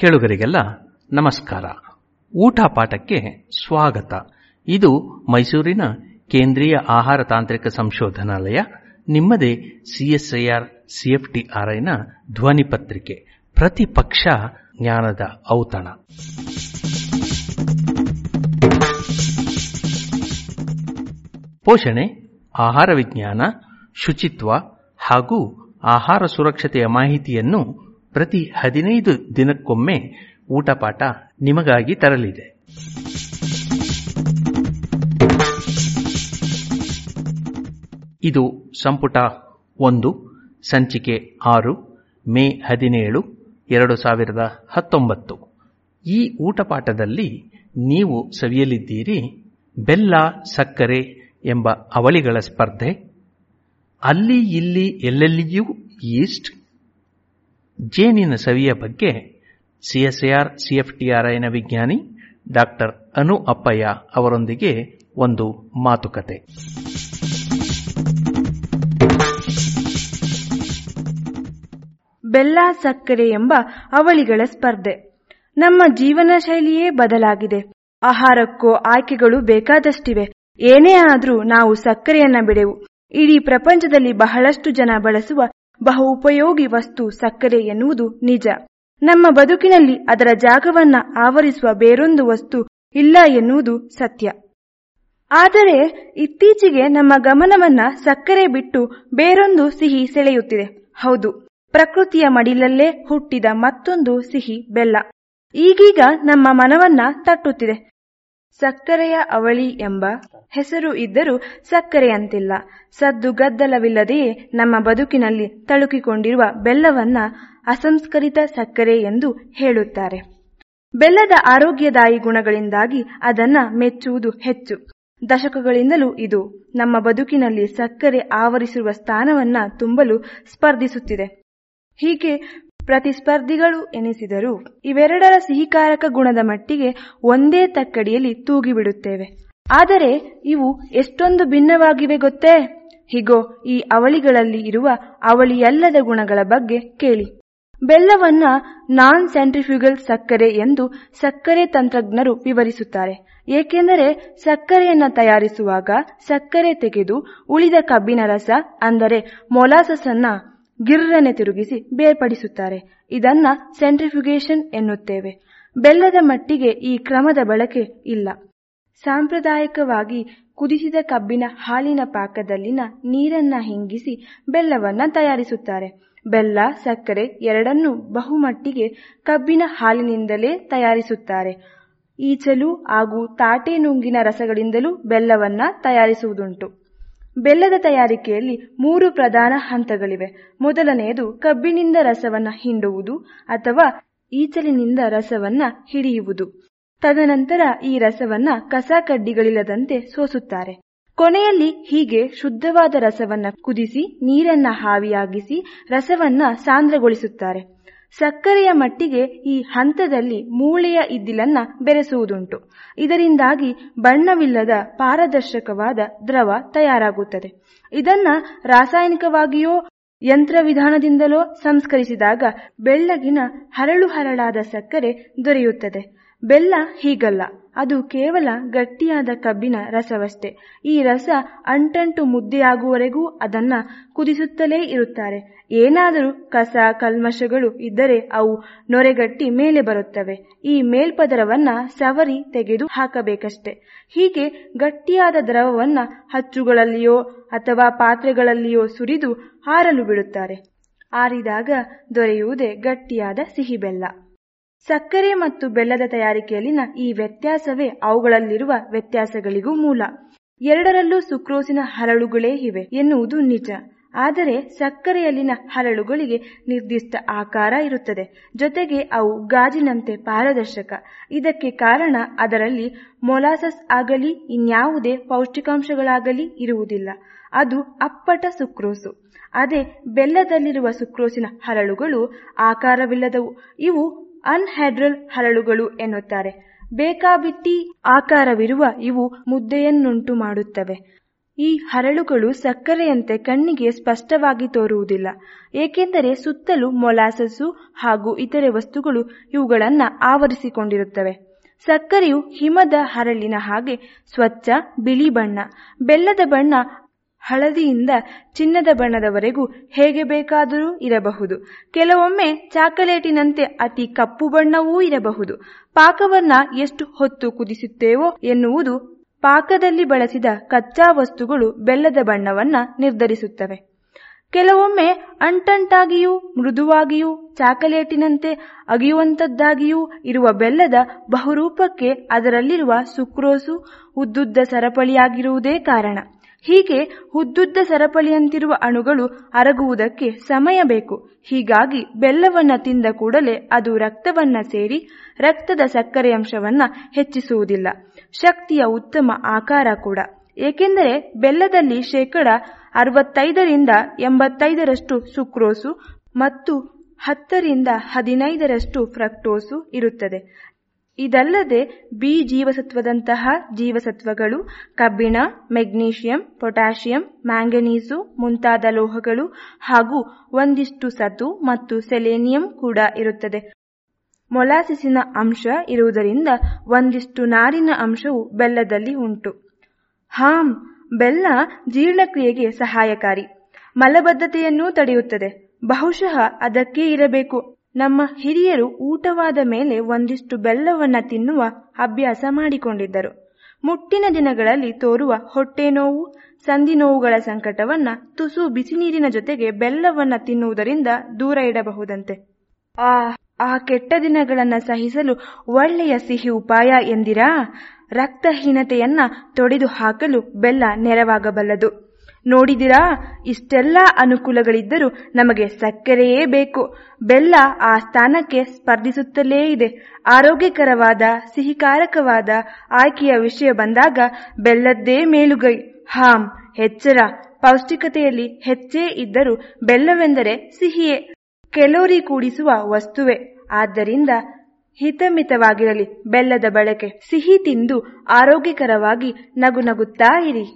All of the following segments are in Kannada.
ಕೇಳುಗರಿಗೆಲ್ಲ ನಮಸ್ಕಾರ ಊಟ ಪಾಠಕ್ಕೆ ಸ್ವಾಗತ ಇದು ಮೈಸೂರಿನ ಕೇಂದ್ರೀಯ ಆಹಾರ ತಾಂತ್ರಿಕ ಸಂಶೋಧನಾಲಯ ನಿಮ್ಮದೇ ಸಿಎಸ್ಐಆರ್ ಸಿಎಫ್ಟಿಆರ್ಐನ ಧ್ವನಿ ಪತ್ರಿಕೆ ಪ್ರತಿಪಕ್ಷ ಜ್ಞಾನದ ಔತಣ ಪೋಷಣೆ ಆಹಾರ ವಿಜ್ಞಾನ ಶುಚಿತ್ವ ಹಾಗೂ ಆಹಾರ ಸುರಕ್ಷತೆಯ ಮಾಹಿತಿಯನ್ನು ಪ್ರತಿ ಹದಿನೈದು ದಿನಕ್ಕೊಮ್ಮೆ ಊಟಪಾಠ ನಿಮಗಾಗಿ ತರಲಿದೆ ಇದು ಸಂಪುಟ ಒಂದು ಸಂಚಿಕೆ ಆರು ಮೇ ಹದಿನೇಳು ಎರಡು ಸಾವಿರದ ಹತ್ತೊಂಬತ್ತು ಈ ಊಟಪಾಠದಲ್ಲಿ ನೀವು ಸವಿಯಲಿದ್ದೀರಿ ಬೆಲ್ಲ ಸಕ್ಕರೆ ಎಂಬ ಅವಳಿಗಳ ಸ್ಪರ್ಧೆ ಅಲ್ಲಿ ಇಲ್ಲಿ ಎಲ್ಲೆಲ್ಲಿಯೂ ಈಸ್ಟ್ ಜೇನಿನ ಸವಿಯ ಬಗ್ಗೆ ಸಿಎಸ್ಎಆರ್ ಸಿಎಫ್ಟಿಆರ್ಐನ ವಿಜ್ಞಾನಿ ಡಾಕ್ಟರ್ ಅನು ಅಪ್ಪಯ್ಯ ಅವರೊಂದಿಗೆ ಒಂದು ಮಾತುಕತೆ ಬೆಲ್ಲ ಸಕ್ಕರೆ ಎಂಬ ಅವಳಿಗಳ ಸ್ಪರ್ಧೆ ನಮ್ಮ ಜೀವನ ಶೈಲಿಯೇ ಬದಲಾಗಿದೆ ಆಹಾರಕ್ಕೂ ಆಯ್ಕೆಗಳು ಬೇಕಾದಷ್ಟಿವೆ ಏನೇ ಆದ್ರೂ ನಾವು ಸಕ್ಕರೆಯನ್ನ ಬಿಡೆವು ಇಡೀ ಪ್ರಪಂಚದಲ್ಲಿ ಬಹಳಷ್ಟು ಜನ ಬಳಸುವ ಬಹು ಉಪಯೋಗಿ ವಸ್ತು ಸಕ್ಕರೆ ಎನ್ನುವುದು ನಿಜ ನಮ್ಮ ಬದುಕಿನಲ್ಲಿ ಅದರ ಜಾಗವನ್ನ ಆವರಿಸುವ ಬೇರೊಂದು ವಸ್ತು ಇಲ್ಲ ಎನ್ನುವುದು ಸತ್ಯ ಆದರೆ ಇತ್ತೀಚೆಗೆ ನಮ್ಮ ಗಮನವನ್ನ ಸಕ್ಕರೆ ಬಿಟ್ಟು ಬೇರೊಂದು ಸಿಹಿ ಸೆಳೆಯುತ್ತಿದೆ ಹೌದು ಪ್ರಕೃತಿಯ ಮಡಿಲಲ್ಲೇ ಹುಟ್ಟಿದ ಮತ್ತೊಂದು ಸಿಹಿ ಬೆಲ್ಲ ಈಗೀಗ ನಮ್ಮ ಮನವನ್ನ ತಟ್ಟುತ್ತಿದೆ ಸಕ್ಕರೆಯ ಅವಳಿ ಎಂಬ ಹೆಸರು ಇದ್ದರೂ ಸಕ್ಕರೆಯಂತಿಲ್ಲ ಸದ್ದು ಗದ್ದಲವಿಲ್ಲದೆಯೇ ನಮ್ಮ ಬದುಕಿನಲ್ಲಿ ತಳುಕಿಕೊಂಡಿರುವ ಬೆಲ್ಲವನ್ನ ಅಸಂಸ್ಕರಿತ ಸಕ್ಕರೆ ಎಂದು ಹೇಳುತ್ತಾರೆ ಬೆಲ್ಲದ ಆರೋಗ್ಯದಾಯಿ ಗುಣಗಳಿಂದಾಗಿ ಅದನ್ನ ಮೆಚ್ಚುವುದು ಹೆಚ್ಚು ದಶಕಗಳಿಂದಲೂ ಇದು ನಮ್ಮ ಬದುಕಿನಲ್ಲಿ ಸಕ್ಕರೆ ಆವರಿಸಿರುವ ಸ್ಥಾನವನ್ನ ತುಂಬಲು ಸ್ಪರ್ಧಿಸುತ್ತಿದೆ ಹೀಗೆ ಪ್ರತಿಸ್ಪರ್ಧಿಗಳು ಎನಿಸಿದರೂ ಇವೆರಡರ ಸಿಹಿಕಾರಕ ಗುಣದ ಮಟ್ಟಿಗೆ ಒಂದೇ ತಕ್ಕಡಿಯಲ್ಲಿ ತೂಗಿಬಿಡುತ್ತೇವೆ ಆದರೆ ಇವು ಎಷ್ಟೊಂದು ಭಿನ್ನವಾಗಿವೆ ಗೊತ್ತೇ ಹೀಗೋ ಈ ಅವಳಿಗಳಲ್ಲಿ ಇರುವ ಅವಳಿಯಲ್ಲದ ಗುಣಗಳ ಬಗ್ಗೆ ಕೇಳಿ ಬೆಲ್ಲವನ್ನ ನಾನ್ ಸೆಂಟ್ರಿಫ್ಯೂಗಲ್ ಸಕ್ಕರೆ ಎಂದು ಸಕ್ಕರೆ ತಂತ್ರಜ್ಞರು ವಿವರಿಸುತ್ತಾರೆ ಏಕೆಂದರೆ ಸಕ್ಕರೆಯನ್ನ ತಯಾರಿಸುವಾಗ ಸಕ್ಕರೆ ತೆಗೆದು ಉಳಿದ ಕಬ್ಬಿನ ರಸ ಅಂದರೆ ಮೊಲಾಸಸ್ ಅನ್ನ ಗಿರ್ರನೆ ತಿರುಗಿಸಿ ಬೇರ್ಪಡಿಸುತ್ತಾರೆ ಇದನ್ನ ಸೆಂಟ್ರಿಫ್ಯುಗೇಷನ್ ಎನ್ನುತ್ತೇವೆ ಬೆಲ್ಲದ ಮಟ್ಟಿಗೆ ಈ ಕ್ರಮದ ಬಳಕೆ ಇಲ್ಲ ಸಾಂಪ್ರದಾಯಿಕವಾಗಿ ಕುದಿಸಿದ ಕಬ್ಬಿನ ಹಾಲಿನ ಪಾಕದಲ್ಲಿನ ನೀರನ್ನ ಹಿಂಗಿಸಿ ಬೆಲ್ಲವನ್ನ ತಯಾರಿಸುತ್ತಾರೆ ಬೆಲ್ಲ ಸಕ್ಕರೆ ಎರಡನ್ನೂ ಬಹುಮಟ್ಟಿಗೆ ಕಬ್ಬಿನ ಹಾಲಿನಿಂದಲೇ ತಯಾರಿಸುತ್ತಾರೆ ಈಚಲು ಹಾಗೂ ತಾಟೆ ನುಂಗಿನ ರಸಗಳಿಂದಲೂ ಬೆಲ್ಲವನ್ನ ತಯಾರಿಸುವುದುಂಟು ಬೆಲ್ಲದ ತಯಾರಿಕೆಯಲ್ಲಿ ಮೂರು ಪ್ರಧಾನ ಹಂತಗಳಿವೆ ಮೊದಲನೆಯದು ಕಬ್ಬಿನಿಂದ ರಸವನ್ನ ಹಿಂಡುವುದು ಅಥವಾ ಈಚಲಿನಿಂದ ರಸವನ್ನ ಹಿಡಿಯುವುದು ತದನಂತರ ಈ ರಸವನ್ನ ಕಸ ಕಡ್ಡಿಗಳಿಲ್ಲದಂತೆ ಸೋಸುತ್ತಾರೆ ಕೊನೆಯಲ್ಲಿ ಹೀಗೆ ಶುದ್ಧವಾದ ರಸವನ್ನ ಕುದಿಸಿ ನೀರನ್ನ ಹಾವಿಯಾಗಿಸಿ ರಸವನ್ನ ಸಾಂದ್ರಗೊಳಿಸುತ್ತಾರೆ ಸಕ್ಕರೆಯ ಮಟ್ಟಿಗೆ ಈ ಹಂತದಲ್ಲಿ ಮೂಳೆಯ ಇದ್ದಿಲನ್ನ ಬೆರೆಸುವುದುಂಟು ಇದರಿಂದಾಗಿ ಬಣ್ಣವಿಲ್ಲದ ಪಾರದರ್ಶಕವಾದ ದ್ರವ ತಯಾರಾಗುತ್ತದೆ ಇದನ್ನ ರಾಸಾಯನಿಕವಾಗಿಯೋ ಯಂತ್ರ ವಿಧಾನದಿಂದಲೋ ಸಂಸ್ಕರಿಸಿದಾಗ ಬೆಳ್ಳಗಿನ ಹರಳು ಹರಳಾದ ಸಕ್ಕರೆ ದೊರೆಯುತ್ತದೆ ಬೆಲ್ಲ ಹೀಗಲ್ಲ ಅದು ಕೇವಲ ಗಟ್ಟಿಯಾದ ಕಬ್ಬಿನ ರಸವಷ್ಟೇ ಈ ರಸ ಅಂಟಂಟು ಮುದ್ದೆಯಾಗುವವರೆಗೂ ಅದನ್ನ ಕುದಿಸುತ್ತಲೇ ಇರುತ್ತಾರೆ ಏನಾದರೂ ಕಸ ಕಲ್ಮಶಗಳು ಇದ್ದರೆ ಅವು ನೊರೆಗಟ್ಟಿ ಮೇಲೆ ಬರುತ್ತವೆ ಈ ಮೇಲ್ಪದರವನ್ನ ಸವರಿ ತೆಗೆದು ಹಾಕಬೇಕಷ್ಟೆ ಹೀಗೆ ಗಟ್ಟಿಯಾದ ದ್ರವವನ್ನ ಹಚ್ಚುಗಳಲ್ಲಿಯೋ ಅಥವಾ ಪಾತ್ರೆಗಳಲ್ಲಿಯೋ ಸುರಿದು ಹಾರಲು ಬಿಡುತ್ತಾರೆ ಆರಿದಾಗ ದೊರೆಯುವುದೇ ಗಟ್ಟಿಯಾದ ಸಿಹಿ ಬೆಲ್ಲ ಸಕ್ಕರೆ ಮತ್ತು ಬೆಲ್ಲದ ತಯಾರಿಕೆಯಲ್ಲಿನ ಈ ವ್ಯತ್ಯಾಸವೇ ಅವುಗಳಲ್ಲಿರುವ ವ್ಯತ್ಯಾಸಗಳಿಗೂ ಮೂಲ ಎರಡರಲ್ಲೂ ಸುಕ್ರೋಸಿನ ಹರಳುಗಳೇ ಇವೆ ಎನ್ನುವುದು ನಿಜ ಆದರೆ ಸಕ್ಕರೆಯಲ್ಲಿನ ಹರಳುಗಳಿಗೆ ನಿರ್ದಿಷ್ಟ ಆಕಾರ ಇರುತ್ತದೆ ಜೊತೆಗೆ ಅವು ಗಾಜಿನಂತೆ ಪಾರದರ್ಶಕ ಇದಕ್ಕೆ ಕಾರಣ ಅದರಲ್ಲಿ ಮೊಲಾಸಸ್ ಆಗಲಿ ಇನ್ಯಾವುದೇ ಪೌಷ್ಟಿಕಾಂಶಗಳಾಗಲಿ ಇರುವುದಿಲ್ಲ ಅದು ಅಪ್ಪಟ ಸುಕ್ರೋಸು ಅದೇ ಬೆಲ್ಲದಲ್ಲಿರುವ ಸುಕ್ರೋಸಿನ ಹರಳುಗಳು ಆಕಾರವಿಲ್ಲದವು ಇವು ಅನ್ಹೆಡ್ರಲ್ ಹರಳುಗಳು ಎನ್ನುತ್ತಾರೆ ಬೇಕಾಬಿಟ್ಟಿ ಆಕಾರವಿರುವ ಇವು ಮುದ್ದೆಯನ್ನುಂಟು ಮಾಡುತ್ತವೆ ಈ ಹರಳುಗಳು ಸಕ್ಕರೆಯಂತೆ ಕಣ್ಣಿಗೆ ಸ್ಪಷ್ಟವಾಗಿ ತೋರುವುದಿಲ್ಲ ಏಕೆಂದರೆ ಸುತ್ತಲೂ ಮೊಲಾಸಸ್ಸು ಹಾಗೂ ಇತರೆ ವಸ್ತುಗಳು ಇವುಗಳನ್ನ ಆವರಿಸಿಕೊಂಡಿರುತ್ತವೆ ಸಕ್ಕರೆಯು ಹಿಮದ ಹರಳಿನ ಹಾಗೆ ಸ್ವಚ್ಛ ಬಿಳಿ ಬಣ್ಣ ಬೆಲ್ಲದ ಬಣ್ಣ ಹಳದಿಯಿಂದ ಚಿನ್ನದ ಬಣ್ಣದವರೆಗೂ ಹೇಗೆ ಬೇಕಾದರೂ ಇರಬಹುದು ಕೆಲವೊಮ್ಮೆ ಚಾಕಲೇಟಿನಂತೆ ಅತಿ ಕಪ್ಪು ಬಣ್ಣವೂ ಇರಬಹುದು ಪಾಕವನ್ನ ಎಷ್ಟು ಹೊತ್ತು ಕುದಿಸುತ್ತೇವೋ ಎನ್ನುವುದು ಪಾಕದಲ್ಲಿ ಬಳಸಿದ ಕಚ್ಚಾ ವಸ್ತುಗಳು ಬೆಲ್ಲದ ಬಣ್ಣವನ್ನ ನಿರ್ಧರಿಸುತ್ತವೆ ಕೆಲವೊಮ್ಮೆ ಅಂಟಂಟಾಗಿಯೂ ಮೃದುವಾಗಿಯೂ ಚಾಕಲೇಟಿನಂತೆ ಅಗಿಯುವಂತದ್ದಾಗಿಯೂ ಇರುವ ಬೆಲ್ಲದ ಬಹುರೂಪಕ್ಕೆ ಅದರಲ್ಲಿರುವ ಸುಕ್ರೋಸು ಉದ್ದುದ್ದ ಸರಪಳಿಯಾಗಿರುವುದೇ ಕಾರಣ ಹೀಗೆ ಉದ್ದುದ್ದ ಸರಪಳಿಯಂತಿರುವ ಅಣುಗಳು ಅರಗುವುದಕ್ಕೆ ಸಮಯ ಬೇಕು ಹೀಗಾಗಿ ಬೆಲ್ಲವನ್ನ ತಿಂದ ಕೂಡಲೇ ಅದು ರಕ್ತವನ್ನ ಸೇರಿ ರಕ್ತದ ಸಕ್ಕರೆಯಂಶವನ್ನ ಹೆಚ್ಚಿಸುವುದಿಲ್ಲ ಶಕ್ತಿಯ ಉತ್ತಮ ಆಕಾರ ಕೂಡ ಏಕೆಂದರೆ ಬೆಲ್ಲದಲ್ಲಿ ಶೇಕಡ ಅರವತ್ತೈದರಿಂದ ಎಂಬತ್ತೈದರಷ್ಟು ಸುಕ್ರೋಸು ಮತ್ತು ಹತ್ತರಿಂದ ಹದಿನೈದರಷ್ಟು ಫ್ರಕ್ಟೋಸು ಇರುತ್ತದೆ ಇದಲ್ಲದೆ ಬಿ ಜೀವಸತ್ವದಂತಹ ಜೀವಸತ್ವಗಳು ಕಬ್ಬಿಣ ಮೆಗ್ನೀಷಿಯಂ ಪೊಟ್ಯಾಷಿಯಂ ಮ್ಯಾಂಗನೀಸು ಮುಂತಾದ ಲೋಹಗಳು ಹಾಗೂ ಒಂದಿಷ್ಟು ಸತು ಮತ್ತು ಸೆಲೇನಿಯಂ ಕೂಡ ಇರುತ್ತದೆ ಮೊಲಾಸಿಸಿನ ಅಂಶ ಇರುವುದರಿಂದ ಒಂದಿಷ್ಟು ನಾರಿನ ಅಂಶವು ಬೆಲ್ಲದಲ್ಲಿ ಉಂಟು ಹಾಂ ಬೆಲ್ಲ ಜೀರ್ಣಕ್ರಿಯೆಗೆ ಸಹಾಯಕಾರಿ ಮಲಬದ್ಧತೆಯನ್ನೂ ತಡೆಯುತ್ತದೆ ಬಹುಶಃ ಅದಕ್ಕೇ ಇರಬೇಕು ನಮ್ಮ ಹಿರಿಯರು ಊಟವಾದ ಮೇಲೆ ಒಂದಿಷ್ಟು ಬೆಲ್ಲವನ್ನ ತಿನ್ನುವ ಅಭ್ಯಾಸ ಮಾಡಿಕೊಂಡಿದ್ದರು ಮುಟ್ಟಿನ ದಿನಗಳಲ್ಲಿ ತೋರುವ ಹೊಟ್ಟೆ ನೋವು ಸಂಧಿ ನೋವುಗಳ ಸಂಕಟವನ್ನ ತುಸು ಬಿಸಿ ನೀರಿನ ಜೊತೆಗೆ ಬೆಲ್ಲವನ್ನ ತಿನ್ನುವುದರಿಂದ ದೂರ ಇಡಬಹುದಂತೆ ಆ ಆ ಕೆಟ್ಟ ದಿನಗಳನ್ನ ಸಹಿಸಲು ಒಳ್ಳೆಯ ಸಿಹಿ ಉಪಾಯ ಎಂದಿರಾ ರಕ್ತಹೀನತೆಯನ್ನ ತೊಡೆದು ಹಾಕಲು ಬೆಲ್ಲ ನೆರವಾಗಬಲ್ಲದು ನೋಡಿದಿರಾ ಇಷ್ಟೆಲ್ಲ ಅನುಕೂಲಗಳಿದ್ದರೂ ನಮಗೆ ಸಕ್ಕರೆಯೇ ಬೇಕು ಬೆಲ್ಲ ಆ ಸ್ಥಾನಕ್ಕೆ ಸ್ಪರ್ಧಿಸುತ್ತಲೇ ಇದೆ ಆರೋಗ್ಯಕರವಾದ ಸಿಹಿಕಾರಕವಾದ ಆಯ್ಕೆಯ ವಿಷಯ ಬಂದಾಗ ಬೆಲ್ಲದ್ದೇ ಮೇಲುಗೈ ಹಾಂ ಎಚ್ಚರ ಪೌಷ್ಟಿಕತೆಯಲ್ಲಿ ಹೆಚ್ಚೇ ಇದ್ದರೂ ಬೆಲ್ಲವೆಂದರೆ ಸಿಹಿಯೇ ಕೆಲೋರಿ ಕೂಡಿಸುವ ವಸ್ತುವೆ ಆದ್ದರಿಂದ ಹಿತಮಿತವಾಗಿರಲಿ ಬೆಲ್ಲದ ಬಳಕೆ ಸಿಹಿ ತಿಂದು ಆರೋಗ್ಯಕರವಾಗಿ ನಗು ನಗುತ್ತಾ ಇರಿ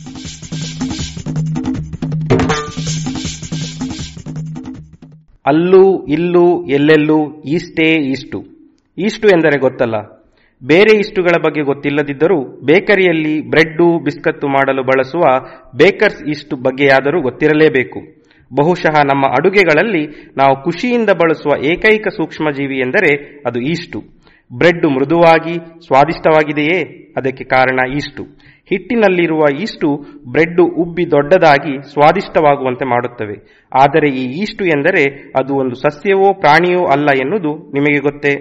ಅಲ್ಲೂ ಇಲ್ಲೂ ಎಲ್ಲೆಲ್ಲೂ ಈಸ್ಟೇ ಈಸ್ಟು ಈಸ್ಟು ಎಂದರೆ ಗೊತ್ತಲ್ಲ ಬೇರೆ ಇಷ್ಟುಗಳ ಬಗ್ಗೆ ಗೊತ್ತಿಲ್ಲದಿದ್ದರೂ ಬೇಕರಿಯಲ್ಲಿ ಬ್ರೆಡ್ಡು ಬಿಸ್ಕತ್ತು ಮಾಡಲು ಬಳಸುವ ಬೇಕರ್ಸ್ ಈಸ್ಟ್ ಬಗ್ಗೆಯಾದರೂ ಗೊತ್ತಿರಲೇಬೇಕು ಬಹುಶಃ ನಮ್ಮ ಅಡುಗೆಗಳಲ್ಲಿ ನಾವು ಖುಷಿಯಿಂದ ಬಳಸುವ ಏಕೈಕ ಸೂಕ್ಷ್ಮಜೀವಿ ಎಂದರೆ ಅದು ಈಸ್ಟು ಬ್ರೆಡ್ ಮೃದುವಾಗಿ ಸ್ವಾದಿಷ್ಟವಾಗಿದೆಯೇ ಅದಕ್ಕೆ ಕಾರಣ ಈಸ್ಟು ಹಿಟ್ಟಿನಲ್ಲಿರುವ ಈಸ್ಟು ಬ್ರೆಡ್ ಉಬ್ಬಿ ದೊಡ್ಡದಾಗಿ ಸ್ವಾದಿಷ್ಟವಾಗುವಂತೆ ಮಾಡುತ್ತವೆ ಆದರೆ ಈ ಈಸ್ಟು ಎಂದರೆ ಅದು ಒಂದು ಸಸ್ಯವೋ ಪ್ರಾಣಿಯೋ ಅಲ್ಲ ಎನ್ನುವುದು ನಿಮಗೆ ಗೊತ್ತೇ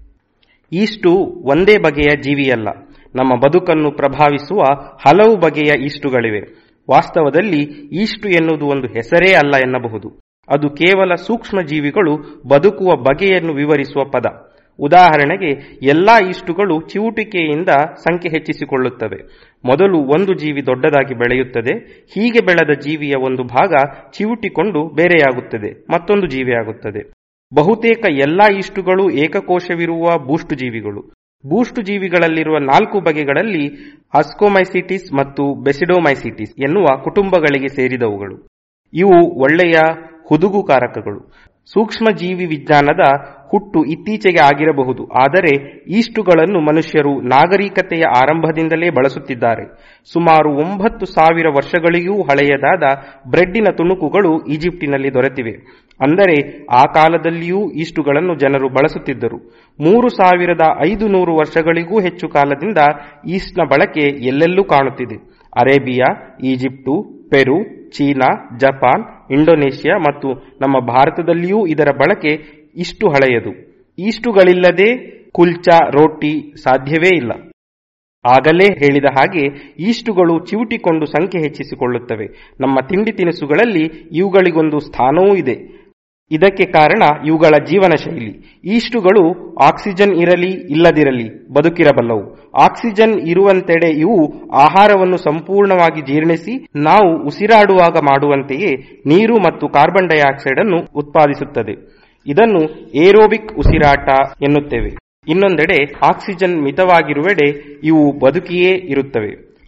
ಈಸ್ಟು ಒಂದೇ ಬಗೆಯ ಜೀವಿಯಲ್ಲ ನಮ್ಮ ಬದುಕನ್ನು ಪ್ರಭಾವಿಸುವ ಹಲವು ಬಗೆಯ ಈಸ್ಟುಗಳಿವೆ ವಾಸ್ತವದಲ್ಲಿ ಈಸ್ಟು ಎನ್ನುವುದು ಒಂದು ಹೆಸರೇ ಅಲ್ಲ ಎನ್ನಬಹುದು ಅದು ಕೇವಲ ಸೂಕ್ಷ್ಮ ಜೀವಿಗಳು ಬದುಕುವ ಬಗೆಯನ್ನು ವಿವರಿಸುವ ಪದ ಉದಾಹರಣೆಗೆ ಎಲ್ಲಾ ಈಸ್ಟುಗಳು ಚಿವುಟಿಕೆಯಿಂದ ಸಂಖ್ಯೆ ಹೆಚ್ಚಿಸಿಕೊಳ್ಳುತ್ತವೆ ಮೊದಲು ಒಂದು ಜೀವಿ ದೊಡ್ಡದಾಗಿ ಬೆಳೆಯುತ್ತದೆ ಹೀಗೆ ಬೆಳೆದ ಜೀವಿಯ ಒಂದು ಭಾಗ ಚಿವುಟಿಕೊಂಡು ಬೇರೆಯಾಗುತ್ತದೆ ಮತ್ತೊಂದು ಜೀವಿಯಾಗುತ್ತದೆ ಬಹುತೇಕ ಎಲ್ಲಾ ಈಸ್ಟುಗಳು ಏಕಕೋಶವಿರುವ ಬೂಷ್ಟು ಜೀವಿಗಳು ಬೂಷ್ಟು ಜೀವಿಗಳಲ್ಲಿರುವ ನಾಲ್ಕು ಬಗೆಗಳಲ್ಲಿ ಅಸ್ಕೋಮೈಸಿಟಿಸ್ ಮತ್ತು ಬೆಸಿಡೋಮೈಸಿಟಿಸ್ ಎನ್ನುವ ಕುಟುಂಬಗಳಿಗೆ ಸೇರಿದವುಗಳು ಇವು ಒಳ್ಳೆಯ ಹುದುಗುಕಾರಕಗಳು ಸೂಕ್ಷ್ಮ ಜೀವಿ ವಿಜ್ಞಾನದ ಹುಟ್ಟು ಇತ್ತೀಚೆಗೆ ಆಗಿರಬಹುದು ಆದರೆ ಈಸ್ಟುಗಳನ್ನು ಮನುಷ್ಯರು ನಾಗರಿಕತೆಯ ಆರಂಭದಿಂದಲೇ ಬಳಸುತ್ತಿದ್ದಾರೆ ಸುಮಾರು ಒಂಬತ್ತು ಸಾವಿರ ವರ್ಷಗಳಿಗೂ ಹಳೆಯದಾದ ಬ್ರೆಡ್ಡಿನ ತುಣುಕುಗಳು ಈಜಿಪ್ಟಿನಲ್ಲಿ ದೊರೆತಿವೆ ಅಂದರೆ ಆ ಕಾಲದಲ್ಲಿಯೂ ಈಸ್ಟುಗಳನ್ನು ಜನರು ಬಳಸುತ್ತಿದ್ದರು ಮೂರು ಸಾವಿರದ ಐದು ನೂರು ವರ್ಷಗಳಿಗೂ ಹೆಚ್ಚು ಕಾಲದಿಂದ ಈಸ್ಟ್ನ ಬಳಕೆ ಎಲ್ಲೆಲ್ಲೂ ಕಾಣುತ್ತಿದೆ Arabia Egypt Peru China Japan Indonesia ಮತ್ತು ನಮ್ಮ ಭಾರತದಲ್ಲಿಯೂ ಇದರ ಬಳಕೆ ಇಷ್ಟು ಹಳೆಯದು ಈಸ್ಟುಗಳಿಲ್ಲದೆ ಕುಲ್ಚಾ ರೋಟಿ ಸಾಧ್ಯವೇ ಇಲ್ಲ ಆಗಲೇ ಹೇಳಿದ ಹಾಗೆ ಈಸ್ಟುಗಳು ಚಿವುಟಿಕೊಂಡು ಸಂಖ್ಯೆ ಹೆಚ್ಚಿಸಿಕೊಳ್ಳುತ್ತವೆ ನಮ್ಮ ತಿಂಡಿ ತಿನಿಸುಗಳಲ್ಲಿ ಇವುಗಳಿಗೊಂದು ಸ್ಥಾನವೂ ಇದೆ ಇದಕ್ಕೆ ಕಾರಣ ಇವುಗಳ ಜೀವನ ಶೈಲಿ ಈಸ್ಟುಗಳು ಆಕ್ಸಿಜನ್ ಇರಲಿ ಇಲ್ಲದಿರಲಿ ಬದುಕಿರಬಲ್ಲವು ಆಕ್ಸಿಜನ್ ಇರುವಂತೆಡೆ ಇವು ಆಹಾರವನ್ನು ಸಂಪೂರ್ಣವಾಗಿ ಜೀರ್ಣಿಸಿ ನಾವು ಉಸಿರಾಡುವಾಗ ಮಾಡುವಂತೆಯೇ ನೀರು ಮತ್ತು ಕಾರ್ಬನ್ ಡೈಆಕ್ಸೈಡ್ ಅನ್ನು ಉತ್ಪಾದಿಸುತ್ತದೆ ಇದನ್ನು ಏರೋಬಿಕ್ ಉಸಿರಾಟ ಎನ್ನುತ್ತೇವೆ ಇನ್ನೊಂದೆಡೆ ಆಕ್ಸಿಜನ್ ಮಿತವಾಗಿರುವೆಡೆ ಇವು ಬದುಕಿಯೇ ಇರುತ್ತವೆ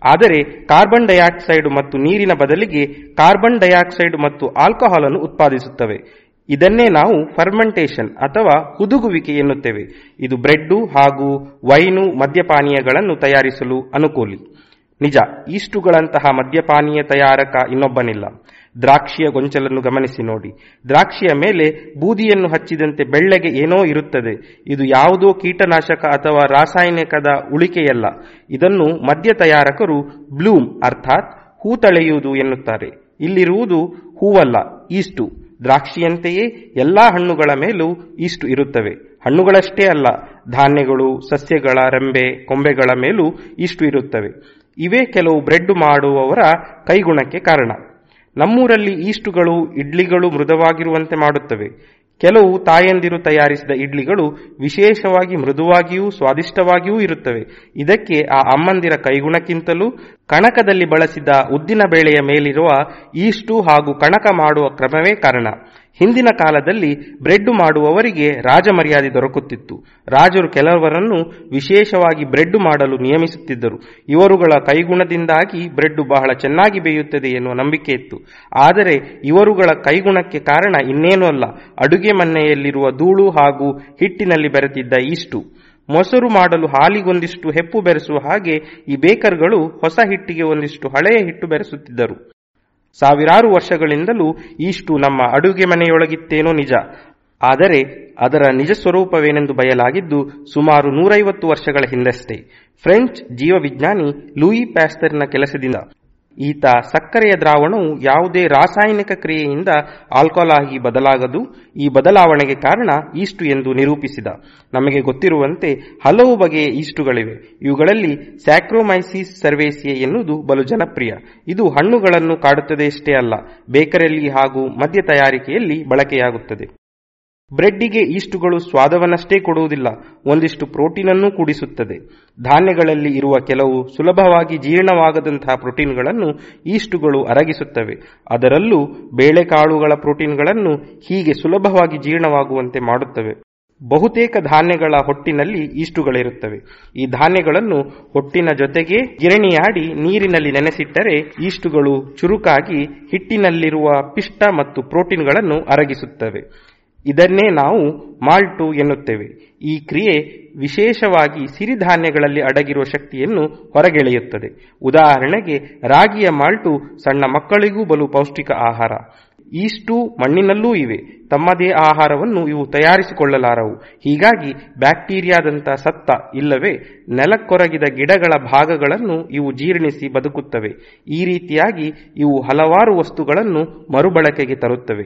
ಆದರೆ ಕಾರ್ಬನ್ ಡೈಆಕ್ಸೈಡ್ ಮತ್ತು ನೀರಿನ ಬದಲಿಗೆ ಕಾರ್ಬನ್ ಡೈಆಕ್ಸೈಡ್ ಮತ್ತು ಆಲ್ಕೋಹಾಲ್ ಅನ್ನು ಉತ್ಪಾದಿಸುತ್ತವೆ ಇದನ್ನೇ ನಾವು ಫರ್ಮೆಂಟೇಷನ್ ಅಥವಾ ಹುದುಗುವಿಕೆ ಎನ್ನುತ್ತೇವೆ ಇದು ಬ್ರೆಡ್ಡು ಹಾಗೂ ವೈನು ಮದ್ಯಪಾನೀಯಗಳನ್ನು ತಯಾರಿಸಲು ಅನುಕೂಲಿ ನಿಜ ಈಸ್ಟುಗಳಂತಹ ಮದ್ಯಪಾನೀಯ ತಯಾರಕ ಇನ್ನೊಬ್ಬನಿಲ್ಲ ದ್ರಾಕ್ಷಿಯ ಗೊಂಚಲನ್ನು ಗಮನಿಸಿ ನೋಡಿ ದ್ರಾಕ್ಷಿಯ ಮೇಲೆ ಬೂದಿಯನ್ನು ಹಚ್ಚಿದಂತೆ ಬೆಳ್ಳಗೆ ಏನೋ ಇರುತ್ತದೆ ಇದು ಯಾವುದೋ ಕೀಟನಾಶಕ ಅಥವಾ ರಾಸಾಯನಿಕದ ಉಳಿಕೆಯಲ್ಲ ಇದನ್ನು ಮದ್ಯ ತಯಾರಕರು ಬ್ಲೂಮ್ ಅರ್ಥಾತ್ ಹೂ ತಳೆಯುವುದು ಎನ್ನುತ್ತಾರೆ ಇಲ್ಲಿರುವುದು ಹೂವಲ್ಲ ಈಸ್ಟು ದ್ರಾಕ್ಷಿಯಂತೆಯೇ ಎಲ್ಲಾ ಹಣ್ಣುಗಳ ಮೇಲೂ ಈಸ್ಟು ಇರುತ್ತವೆ ಹಣ್ಣುಗಳಷ್ಟೇ ಅಲ್ಲ ಧಾನ್ಯಗಳು ಸಸ್ಯಗಳ ರೆಂಬೆ ಕೊಂಬೆಗಳ ಮೇಲೂ ಈಸ್ಟು ಇರುತ್ತವೆ ಇವೇ ಕೆಲವು ಬ್ರೆಡ್ ಮಾಡುವವರ ಕೈಗುಣಕ್ಕೆ ಕಾರಣ ನಮ್ಮೂರಲ್ಲಿ ಈಸ್ಟುಗಳು ಇಡ್ಲಿಗಳು ಮೃದುವಾಗಿರುವಂತೆ ಮಾಡುತ್ತವೆ ಕೆಲವು ತಾಯಂದಿರು ತಯಾರಿಸಿದ ಇಡ್ಲಿಗಳು ವಿಶೇಷವಾಗಿ ಮೃದುವಾಗಿಯೂ ಸ್ವಾದಿಷ್ಟವಾಗಿಯೂ ಇರುತ್ತವೆ ಇದಕ್ಕೆ ಆ ಅಮ್ಮಂದಿರ ಕೈಗುಣಕ್ಕಿಂತಲೂ ಕಣಕದಲ್ಲಿ ಬಳಸಿದ ಉದ್ದಿನ ಬೇಳೆಯ ಮೇಲಿರುವ ಈಸ್ಟು ಹಾಗೂ ಕಣಕ ಮಾಡುವ ಕ್ರಮವೇ ಕಾರಣ ಹಿಂದಿನ ಕಾಲದಲ್ಲಿ ಬ್ರೆಡ್ ಮಾಡುವವರಿಗೆ ರಾಜಮರ್ಯಾದೆ ದೊರಕುತ್ತಿತ್ತು ರಾಜರು ಕೆಲವರನ್ನು ವಿಶೇಷವಾಗಿ ಬ್ರೆಡ್ ಮಾಡಲು ನಿಯಮಿಸುತ್ತಿದ್ದರು ಇವರುಗಳ ಕೈಗುಣದಿಂದಾಗಿ ಬ್ರೆಡ್ ಬಹಳ ಚೆನ್ನಾಗಿ ಬೇಯುತ್ತದೆ ಎನ್ನುವ ನಂಬಿಕೆ ಇತ್ತು ಆದರೆ ಇವರುಗಳ ಕೈಗುಣಕ್ಕೆ ಕಾರಣ ಇನ್ನೇನೂ ಅಲ್ಲ ಅಡುಗೆ ಮನೆಯಲ್ಲಿರುವ ಧೂಳು ಹಾಗೂ ಹಿಟ್ಟಿನಲ್ಲಿ ಬೆರೆತಿದ್ದ ಈಸ್ಟು ಮೊಸರು ಮಾಡಲು ಹಾಲಿಗೊಂದಿಷ್ಟು ಹೆಪ್ಪು ಬೆರೆಸುವ ಹಾಗೆ ಈ ಬೇಕರ್ಗಳು ಹೊಸ ಹಿಟ್ಟಿಗೆ ಒಂದಿಷ್ಟು ಹಳೆಯ ಹಿಟ್ಟು ಬೆರೆಸುತ್ತಿದ್ದರು ಸಾವಿರಾರು ವರ್ಷಗಳಿಂದಲೂ ಈಷ್ಟು ನಮ್ಮ ಅಡುಗೆ ಮನೆಯೊಳಗಿತ್ತೇನೋ ನಿಜ ಆದರೆ ಅದರ ನಿಜ ಸ್ವರೂಪವೇನೆಂದು ಬಯಲಾಗಿದ್ದು ಸುಮಾರು ನೂರೈವತ್ತು ವರ್ಷಗಳ ಹಿಂದಷ್ಟೇ ಫ್ರೆಂಚ್ ಜೀವವಿಜ್ಞಾನಿ ಲೂಯಿ ಪ್ಯಾಸ್ಟರ್ನ ಕೆಲಸದಿಂದ ಈತ ಸಕ್ಕರೆಯ ದ್ರಾವಣವು ಯಾವುದೇ ರಾಸಾಯನಿಕ ಕ್ರಿಯೆಯಿಂದ ಆಲ್ಕೋಹಾಲ್ ಆಗಿ ಬದಲಾಗದು ಈ ಬದಲಾವಣೆಗೆ ಕಾರಣ ಈಸ್ಟು ಎಂದು ನಿರೂಪಿಸಿದ ನಮಗೆ ಗೊತ್ತಿರುವಂತೆ ಹಲವು ಬಗೆಯ ಈಸ್ಟುಗಳಿವೆ ಇವುಗಳಲ್ಲಿ ಸ್ಯಾಕ್ರೋಮೈಸಿಸ್ ಸರ್ವೇಸಿಯೆ ಎನ್ನುವುದು ಬಲು ಜನಪ್ರಿಯ ಇದು ಹಣ್ಣುಗಳನ್ನು ಕಾಡುತ್ತದೆಯಷ್ಟೇ ಅಲ್ಲ ಬೇಕರಿಯಲ್ಲಿ ಹಾಗೂ ಮದ್ಯ ತಯಾರಿಕೆಯಲ್ಲಿ ಬಳಕೆಯಾಗುತ್ತದೆ ಬ್ರೆಡ್ಡಿಗೆ ಈಸ್ಟುಗಳು ಸ್ವಾದವನ್ನಷ್ಟೇ ಕೊಡುವುದಿಲ್ಲ ಒಂದಿಷ್ಟು ಪ್ರೋಟೀನನ್ನೂ ಕೂಡಿಸುತ್ತದೆ ಧಾನ್ಯಗಳಲ್ಲಿ ಇರುವ ಕೆಲವು ಸುಲಭವಾಗಿ ಜೀರ್ಣವಾಗದಂತಹ ಪ್ರೋಟೀನ್ಗಳನ್ನು ಈಸ್ಟುಗಳು ಅರಗಿಸುತ್ತವೆ ಅದರಲ್ಲೂ ಬೇಳೆಕಾಳುಗಳ ಪ್ರೋಟೀನ್ಗಳನ್ನು ಹೀಗೆ ಸುಲಭವಾಗಿ ಜೀರ್ಣವಾಗುವಂತೆ ಮಾಡುತ್ತವೆ ಬಹುತೇಕ ಧಾನ್ಯಗಳ ಹೊಟ್ಟಿನಲ್ಲಿ ಈಸ್ಟುಗಳಿರುತ್ತವೆ ಈ ಧಾನ್ಯಗಳನ್ನು ಹೊಟ್ಟಿನ ಜೊತೆಗೆ ಗಿರಣಿಯಾಡಿ ನೀರಿನಲ್ಲಿ ನೆನೆಸಿಟ್ಟರೆ ಈಸ್ಟುಗಳು ಚುರುಕಾಗಿ ಹಿಟ್ಟಿನಲ್ಲಿರುವ ಪಿಷ್ಟ ಮತ್ತು ಪ್ರೋಟೀನ್ಗಳನ್ನು ಅರಗಿಸುತ್ತವೆ ಇದನ್ನೇ ನಾವು ಮಾಲ್ಟು ಎನ್ನುತ್ತೇವೆ ಈ ಕ್ರಿಯೆ ವಿಶೇಷವಾಗಿ ಸಿರಿಧಾನ್ಯಗಳಲ್ಲಿ ಅಡಗಿರುವ ಶಕ್ತಿಯನ್ನು ಹೊರಗೆಳೆಯುತ್ತದೆ ಉದಾಹರಣೆಗೆ ರಾಗಿಯ ಮಾಲ್ಟು ಸಣ್ಣ ಮಕ್ಕಳಿಗೂ ಬಲು ಪೌಷ್ಟಿಕ ಆಹಾರ ಈಸ್ಟು ಮಣ್ಣಿನಲ್ಲೂ ಇವೆ ತಮ್ಮದೇ ಆಹಾರವನ್ನು ಇವು ತಯಾರಿಸಿಕೊಳ್ಳಲಾರವು ಹೀಗಾಗಿ ಬ್ಯಾಕ್ಟೀರಿಯಾದಂಥ ಸತ್ತ ಇಲ್ಲವೇ ನೆಲಕ್ಕೊರಗಿದ ಗಿಡಗಳ ಭಾಗಗಳನ್ನು ಇವು ಜೀರ್ಣಿಸಿ ಬದುಕುತ್ತವೆ ಈ ರೀತಿಯಾಗಿ ಇವು ಹಲವಾರು ವಸ್ತುಗಳನ್ನು ಮರುಬಳಕೆಗೆ ತರುತ್ತವೆ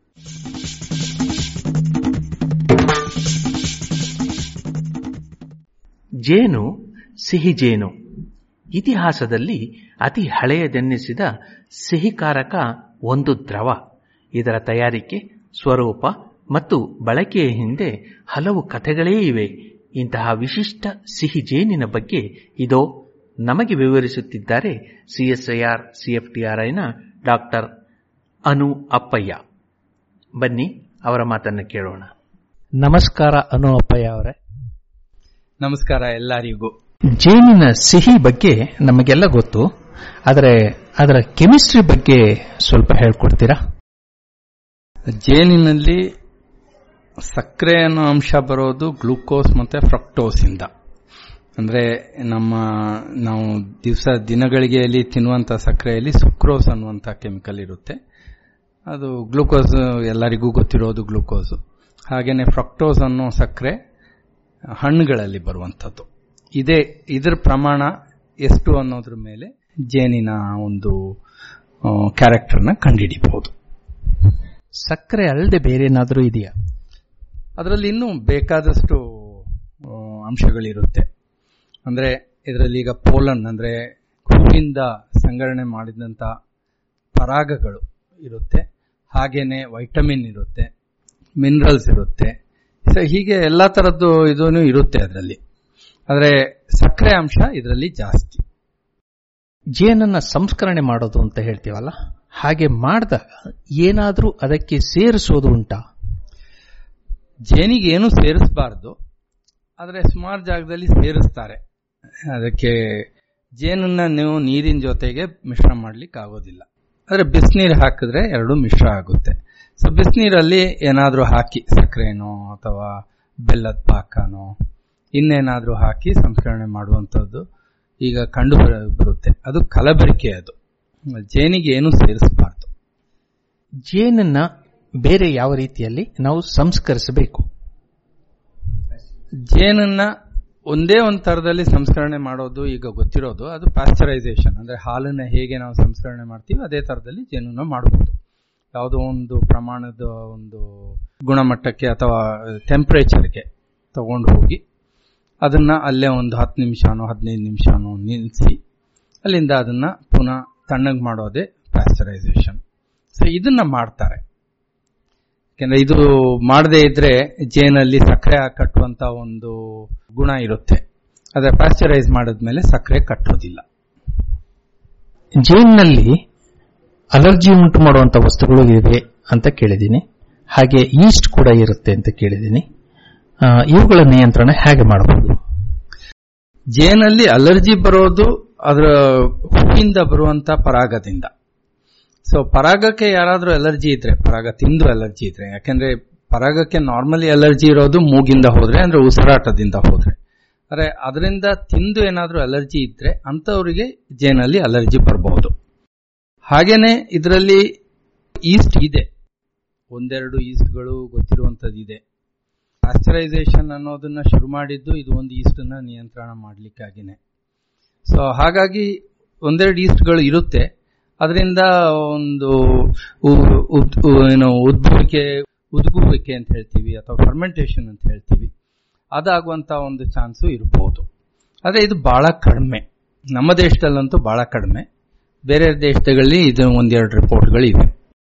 ಜೇನು ಸಿಹಿ ಜೇನು ಇತಿಹಾಸದಲ್ಲಿ ಅತಿ ಹಳೆಯದೆನ್ನಿಸಿದ ಸಿಹಿಕಾರಕ ಒಂದು ದ್ರವ ಇದರ ತಯಾರಿಕೆ ಸ್ವರೂಪ ಮತ್ತು ಬಳಕೆಯ ಹಿಂದೆ ಹಲವು ಕಥೆಗಳೇ ಇವೆ ಇಂತಹ ವಿಶಿಷ್ಟ ಸಿಹಿ ಜೇನಿನ ಬಗ್ಗೆ ಇದೋ ನಮಗೆ ವಿವರಿಸುತ್ತಿದ್ದಾರೆ ಸಿಎಸ್ಐಆರ್ ಸಿಎಫ್ಟಿಆರ್ಐನ ಡಾಕ್ಟರ್ ಅನು ಅಪ್ಪಯ್ಯ ಬನ್ನಿ ಅವರ ಮಾತನ್ನು ಕೇಳೋಣ ನಮಸ್ಕಾರ ಅನು ಅಪ್ಪಯ್ಯ ಅವರೇ ನಮಸ್ಕಾರ ಎಲ್ಲರಿಗೂ ಜೇನಿನ ಸಿಹಿ ಬಗ್ಗೆ ನಮಗೆಲ್ಲ ಗೊತ್ತು ಆದರೆ ಅದರ ಕೆಮಿಸ್ಟ್ರಿ ಬಗ್ಗೆ ಸ್ವಲ್ಪ ಹೇಳ್ಕೊಡ್ತೀರಾ ಜೇನಿನಲ್ಲಿ ಸಕ್ಕರೆ ಅನ್ನೋ ಅಂಶ ಬರೋದು ಗ್ಲೂಕೋಸ್ ಮತ್ತೆ ಫ್ರಕ್ಟೋಸ್ ಇಂದ ಅಂದ್ರೆ ನಮ್ಮ ನಾವು ದಿವಸ ದಿನಗಳಿಗೆಯಲ್ಲಿ ತಿನ್ನುವಂತ ಸಕ್ಕರೆಯಲ್ಲಿ ಸುಕ್ರೋಸ್ ಅನ್ನುವಂಥ ಕೆಮಿಕಲ್ ಇರುತ್ತೆ ಅದು ಗ್ಲೂಕೋಸ್ ಎಲ್ಲರಿಗೂ ಗೊತ್ತಿರೋದು ಗ್ಲೂಕೋಸ್ ಹಾಗೇನೆ ಫ್ರಕ್ಟೋಸ್ ಅನ್ನೋ ಸಕ್ಕರೆ ಹಣ್ಣುಗಳಲ್ಲಿ ಬರುವಂಥದ್ದು ಇದೇ ಇದರ ಪ್ರಮಾಣ ಎಷ್ಟು ಅನ್ನೋದ್ರ ಮೇಲೆ ಜೇನಿನ ಒಂದು ಕ್ಯಾರೆಕ್ಟರ್ನ ಕಂಡುಹಿಡಿಬಹುದು ಸಕ್ಕರೆ ಅಲ್ಲದೆ ಬೇರೆ ಏನಾದರೂ ಇದೆಯಾ ಅದರಲ್ಲಿ ಇನ್ನೂ ಬೇಕಾದಷ್ಟು ಅಂಶಗಳಿರುತ್ತೆ ಅಂದ್ರೆ ಇದರಲ್ಲಿ ಈಗ ಪೋಲನ್ ಅಂದ್ರೆ ಹೂವಿಂದ ಸಂಗ್ರಹಣೆ ಮಾಡಿದಂತ ಪರಾಗಗಳು ಇರುತ್ತೆ ಹಾಗೇನೆ ವೈಟಮಿನ್ ಇರುತ್ತೆ ಮಿನರಲ್ಸ್ ಇರುತ್ತೆ ಸೊ ಹೀಗೆ ಎಲ್ಲಾ ತರದ್ದು ಇದೂ ಇರುತ್ತೆ ಅದರಲ್ಲಿ ಆದರೆ ಸಕ್ಕರೆ ಅಂಶ ಇದರಲ್ಲಿ ಜಾಸ್ತಿ ಜೇನನ್ನ ಸಂಸ್ಕರಣೆ ಮಾಡೋದು ಅಂತ ಹೇಳ್ತೀವಲ್ಲ ಹಾಗೆ ಮಾಡಿದಾಗ ಏನಾದರೂ ಅದಕ್ಕೆ ಸೇರಿಸೋದು ಉಂಟಾ ಜೇನಿಗೆ ಏನು ಸೇರಿಸಬಾರ್ದು ಆದರೆ ಸುಮಾರು ಜಾಗದಲ್ಲಿ ಸೇರಿಸ್ತಾರೆ ಅದಕ್ಕೆ ಜೇನನ್ನ ನೀವು ನೀರಿನ ಜೊತೆಗೆ ಮಿಶ್ರ ಮಾಡ್ಲಿಕ್ಕೆ ಆಗೋದಿಲ್ಲ ಆದರೆ ಬಿಸಿನೀರು ಹಾಕಿದ್ರೆ ಎರಡು ಮಿಶ್ರ ಆಗುತ್ತೆ ಸೊ ಬಿಸಿನೀರಲ್ಲಿ ಏನಾದರೂ ಹಾಕಿ ಸಕ್ಕರೆನೋ ಅಥವಾ ಬೆಲ್ಲದ ಪಾಕನೋ ಇನ್ನೇನಾದರೂ ಹಾಕಿ ಸಂಸ್ಕರಣೆ ಮಾಡುವಂಥದ್ದು ಈಗ ಕಂಡು ಬರ- ಬರುತ್ತೆ ಅದು ಕಲಬೆರಕೆ ಅದು ಜೇನಿಗೆ ಏನು ಸೇರಿಸಬಾರ್ದು ಜೇನನ್ನ ಬೇರೆ ಯಾವ ರೀತಿಯಲ್ಲಿ ನಾವು ಸಂಸ್ಕರಿಸಬೇಕು ಜೇನನ್ನ ಒಂದೇ ಒಂದು ತರದಲ್ಲಿ ಸಂಸ್ಕರಣೆ ಮಾಡೋದು ಈಗ ಗೊತ್ತಿರೋದು ಅದು ಪ್ಯಾಸ್ಚರೈಸೇಷನ್ ಅಂದ್ರೆ ಹಾಲನ್ನ ಹೇಗೆ ನಾವು ಸಂಸ್ಕರಣೆ ಮಾಡ್ತೀವಿ ಅದೇ ತರದಲ್ಲಿ ಜೇನನ್ನ ಮಾಡಬಹುದು ಯಾವುದೋ ಒಂದು ಪ್ರಮಾಣದ ಒಂದು ಗುಣಮಟ್ಟಕ್ಕೆ ಅಥವಾ ಟೆಂಪರೇಚರ್ಗೆ ತಗೊಂಡು ಹೋಗಿ ಅದನ್ನ ಅಲ್ಲೇ ಒಂದು ಹತ್ತು ನಿಮಿಷನೋ ಹದಿನೈದು ನಿಮಿಷನೋ ನಿಲ್ಲಿಸಿ ಅಲ್ಲಿಂದ ಅದನ್ನ ಪುನಃ ತಣ್ಣಗೆ ಮಾಡೋದೇ ಪ್ಯಾಸ್ಚರೈಸೇಷನ್ ಸೊ ಇದನ್ನ ಮಾಡ್ತಾರೆ ಯಾಕೆಂದ್ರೆ ಇದು ಮಾಡದೇ ಇದ್ರೆ ಜೇನಲ್ಲಿ ಸಕ್ಕರೆ ಕಟ್ಟುವಂತ ಒಂದು ಗುಣ ಇರುತ್ತೆ ಅದೇ ಪ್ಯಾಸ್ಚರೈಸ್ ಮಾಡಿದ್ಮೇಲೆ ಸಕ್ಕರೆ ಕಟ್ಟೋದಿಲ್ಲ ಜೇನ್ನಲ್ಲಿ ಅಲರ್ಜಿ ಉಂಟು ಮಾಡುವಂತ ವಸ್ತುಗಳು ಇವೆ ಅಂತ ಕೇಳಿದ್ದೀನಿ ಹಾಗೆ ಈಸ್ಟ್ ಕೂಡ ಇರುತ್ತೆ ಅಂತ ಕೇಳಿದ್ದೀನಿ ಆ, ಇವುಗಳ ನಿಯಂತ್ರಣ ಹೇಗೆ ಮಾಡಬಹುದು ಜೇನಲ್ಲಿ ಅಲರ್ಜಿ ಬರೋದು ಅದರ ಹೂವಿಂದ ಬರುವಂತ ಪರಾಗದಿಂದ ಸೊ ಪರಾಗಕ್ಕೆ ಯಾರಾದ್ರೂ ಅಲರ್ಜಿ ಇದ್ರೆ ಪರಾಗ ತಿಂದು ಅಲರ್ಜಿ ಇದ್ರೆ ಯಾಕೆಂದ್ರೆ ಪರಾಗಕ್ಕೆ ನಾರ್ಮಲಿ ಅಲರ್ಜಿ ಇರೋದು ಮೂಗಿಂದ ಹೋದ್ರೆ ಅಂದ್ರೆ ಉಸಿರಾಟದಿಂದ ಹೋದ್ರೆ ಅಂದ್ರೆ ಅದರಿಂದ ತಿಂದು ಏನಾದ್ರೂ ಅಲರ್ಜಿ ಇದ್ರೆ ಅಂತವರಿಗೆ ಜೇನಲ್ಲಿ ಅಲರ್ಜಿ ಬರಬಹುದು ಹಾಗೇನೆ ಇದರಲ್ಲಿ ಈಸ್ಟ್ ಇದೆ ಒಂದೆರಡು ಈಸ್ಟ್ಗಳು ಗೊತ್ತಿರುವಂತದ್ದು ಇದೆ ಪ್ಯಾಸ್ಚರೈಸೇಷನ್ ಅನ್ನೋದನ್ನ ಶುರು ಮಾಡಿದ್ದು ಇದು ಒಂದು ಈಸ್ಟನ್ನ ನಿಯಂತ್ರಣ ಮಾಡ್ಲಿಕ್ಕಾಗಿನೇ ಸೊ ಹಾಗಾಗಿ ಒಂದೆರಡು ಈಸ್ಟ್ಗಳು ಇರುತ್ತೆ ಅದರಿಂದ ಒಂದು ಉ- ಉದ್- ಉ- ಏನು ಉದ್ಭವಿಕೆ ಉದ್ಗುವಿಕೆ ಅಂತ ಹೇಳ್ತೀವಿ ಅಥವಾ ಫರ್ಮೆಂಟೇಷನ್ ಅಂತ ಹೇಳ್ತೀವಿ ಅದಾಗುವಂತ ಒಂದು ಚಾನ್ಸು ಇರಬಹುದು ಆದ್ರೆ ಇದು ಬಹಳ ಕಡಿಮೆ ನಮ್ಮ ದೇಶದಲ್ಲಂತೂ ಬಹಳ ಕಡಿಮೆ ಬೇರೆ ದೇಶಗಳಲ್ಲಿ ಇದು ಒಂದೆರಡು ರಿಪೋರ್ಟ್ಗಳು ಇವೆ